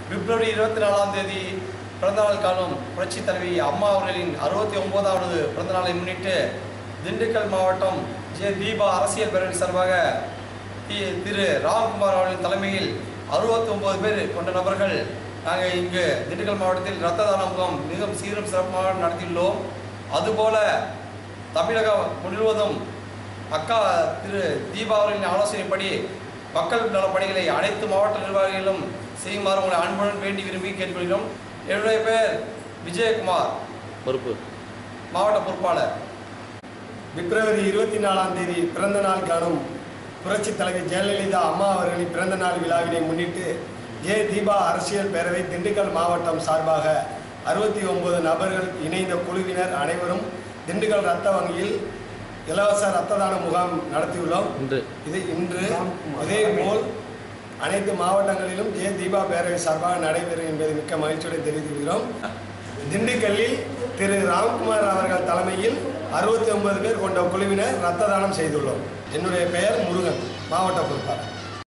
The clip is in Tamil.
பிப்ரவரி இருபத்தி நாலாம் தேதி பிறந்தநாள் காணும் புரட்சி தலைவி அம்மா அவர்களின் அறுபத்தி ஒன்பதாவது பிறந்தநாளை முன்னிட்டு திண்டுக்கல் மாவட்டம் ஜே தீபா அரசியல் பேரவை சார்பாக தி- திரு ராம்குமார் அவர்களின் தலைமையில் அறுபத்தி ஒன்பது பேர் கொண்ட நபர்கள் நாங்கள் இங்கு திண்டுக்கல் மாவட்டத்தில் இரத்த தான முகாம் மிகவும் சீரும் சிறப்பாக நடத்தியுள்ளோம் அதுபோல தமிழகம் முழுவதும் அக்கா திரு தீபாவளியின் ஆலோசனைப்படி மக்கள் நல பணிகளை அனைத்து மாவட்ட நிர்வாகிகளும் செய்யுமாறு உங்களை அன்புடன் வேண்டி விரும்பி கேட்டுக்கொள்கிறோம் என்னுடைய பெயர் விஜயகுமார் பொறுப்பு மாவட்ட பொறுப்பாளர் பிப்ரவரி இருபத்தி நாலாம் தேதி பிறந்த நாள் காணும் புரட்சி தலைவி ஜெயலலிதா அம்மா அவர்களின் பிறந்த நாள் விழாவினை முன்னிட்டு ஜே தீபா அரசியல் பேரவை திண்டுக்கல் மாவட்டம் சார்பாக அறுபத்தி ஒன்பது நபர்கள் இணைந்த குழுவினர் அனைவரும் திண்டுக்கல் ரத்த வங்கியில் இலவச ரத்த தான முகாம் நடத்தியுள்ளோம் இன்று இது இன்று இதேபோல் அனைத்து மாவட்டங்களிலும் ஜே தீபா பேரவை சார்பாக நடைபெறும் என்பதை மிக்க மகிழ்ச்சியுடன் தெரிவித்துக் கொள்கிறோம் திண்டுக்கல்லில் திரு ராம்குமார் அவர்கள் தலைமையில் அறுபத்தி ஒன்பது பேர் கொண்ட குழுவினர் ரத்த தானம் செய்துள்ளோம் என்னுடைய பெயர் முருகன் மாவட்ட பொறுப்பாளர்